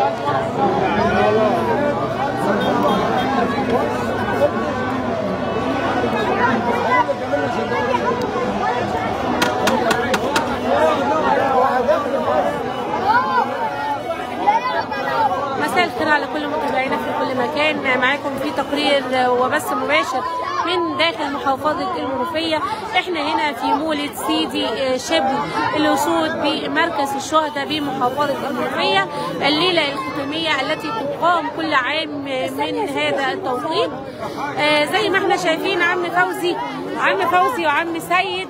مساء الخير على كل متابعينا في كل مكان معاكم في تقرير وبث مباشر من داخل محافظة المنوفية احنا هنا في مولد سيدي شبل الأسود بمركز الشهداء بمحافظة المنوفية الليلة الختامية التي تقام كل عام من هذا التوقيت آه، زي ما احنا شايفين عم فوزي عم فوزي وعم سيد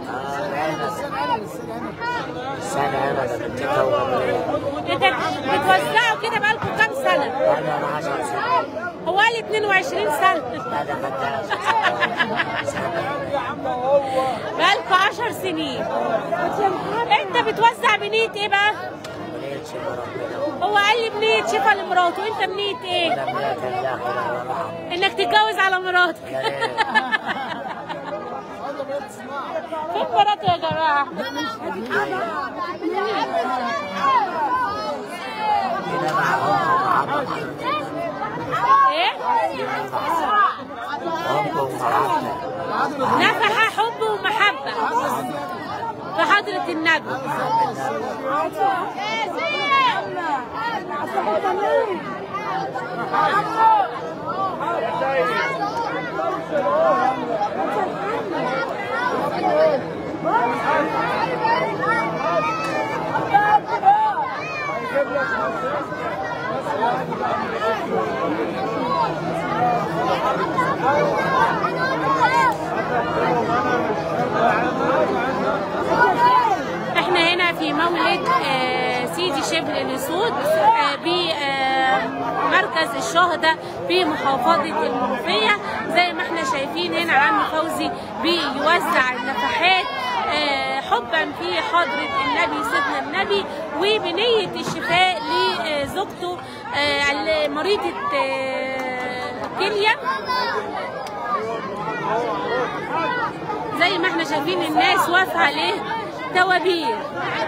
سنة أنا بتتكون انت بتوزعوا كده بقالكم كام سنة؟ أنا 10 سنة هو قال 22 سنة بعد ما بقالكم 10 سنين انت بتوزع بنية ايه بقى؟ وليت شبه ربنا هو قال لي بنية شفا لمراته وانت بنية ايه؟ لم يكن الله ولا رحم انك تتجوز على مراتك فين مراته يا جماعة؟ هنا معهم محبة ايه؟ أمكم محبة نفح حب ومحبة في حضرة النبي احنا هنا في مولد آه، سيدي شبل الاسود آه، بمركز الشهداء بمحافظة المنوفية زي ما احنا شايفين هنا عم فوزي بيوزع النفحات آه، حبا في حضرة النبي سيدنا النبي وبنية الشفاء لزوجته آه، مريضة آه، كلية زي ما احنا شايفين الناس واقفة عليه توابير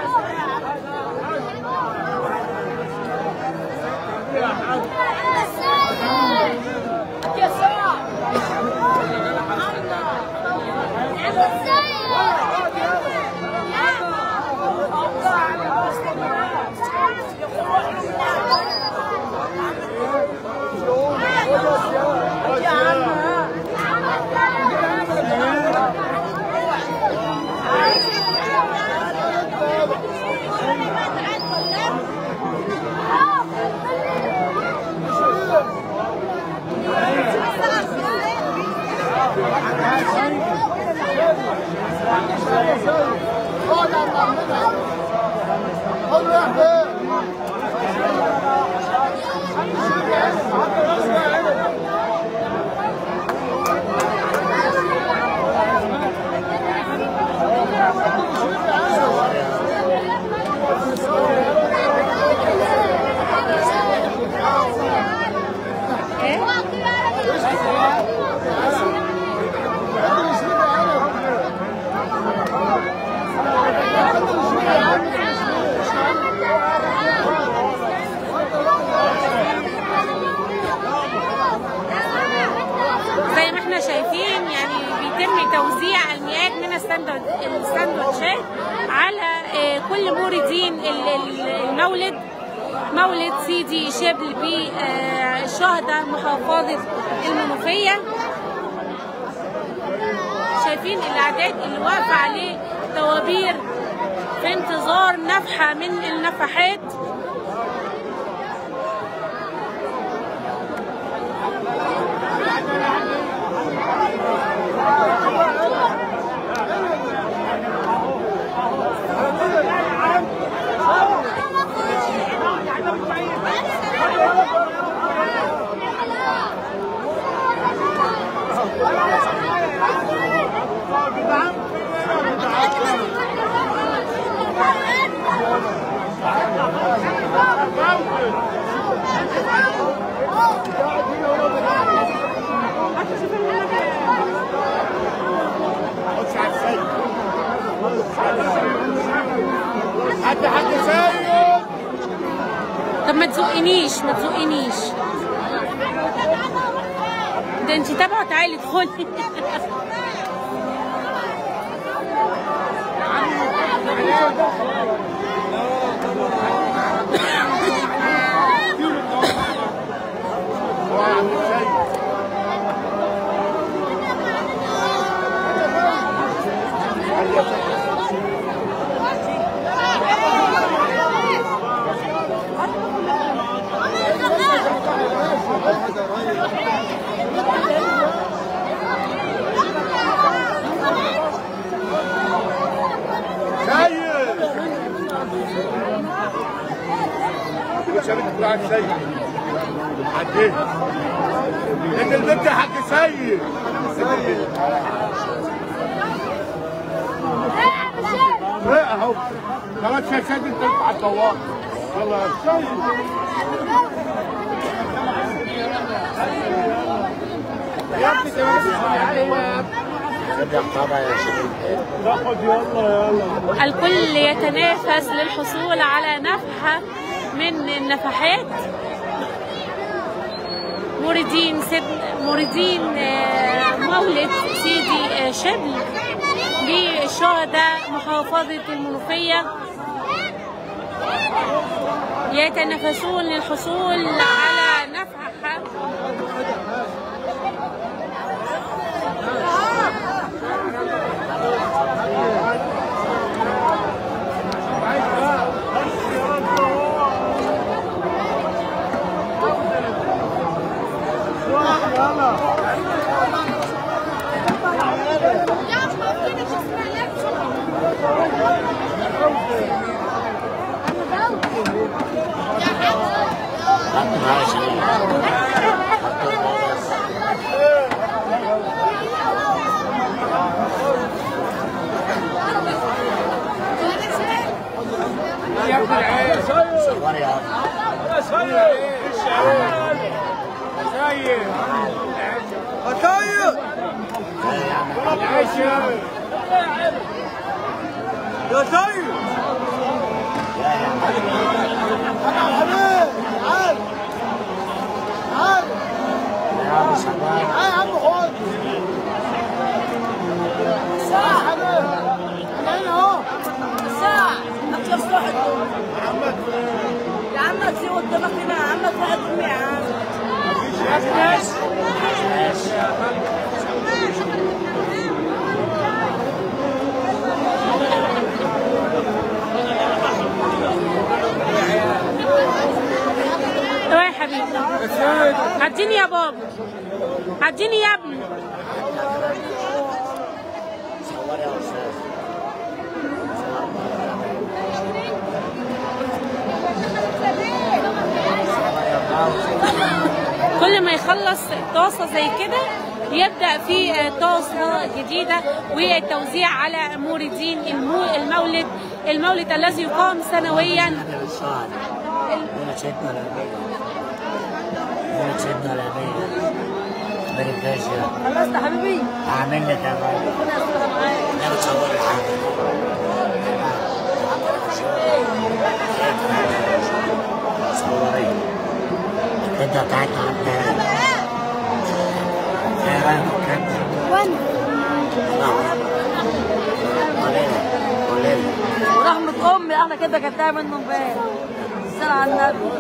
زي ما احنا شايفين يعني بيتم توزيع المئات من الساندو- الساندوتشات على آه، كل موردين ال- ال- المولد مولد سيدي شبل بالشهداء محافظة المنوفية شايفين الاعداد اللي واقفة عليه طوابير في انتظار نفحة من النفحات طب ما تزقنيش ما تزقنيش ده انت تابعه تعالي ادخلي سيد مش عارف تقول عن سيد عديت انت البنت يا حاج سيد ايه اهو خلاص يا سيد انت على الطوال يلا يا سيد يا ابني تمام صدق طبعا يا شيخ ناخد يلا يلا الكل يتنافس للحصول على نفحة من النفحات موردين سب... موردين آه، مولد سيدي آه، شبل لشهداء محافظة المنوفية يتنافسون للحصول على نفحة ماشي صور يا عم لا يا عم يا عم صباح يا عم تسيب قدامك هنا يا عم تروح ترمي يا عم ايوه يا حبيبي عديني يا بابا عديني يا ابني صور يا استاذ كل ما يخلص طاسه زي كده يبدا في آه، طاسه جديده والتوزيع على موردين المو- المولد المولد الذي يقام سنويا انا بالصعد من سيدنا الامير من سيدنا الامير مريكاشيا خلصت يا حبيبي اعمل لك يا غالي انا بتصور حاجه صوري كده بتاعت عندها يا غالي كده قليلة قليلة ورحمة أمي احنا كده كدها منه امبارح الصلاة على النبي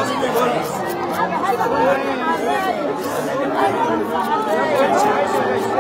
يا سمير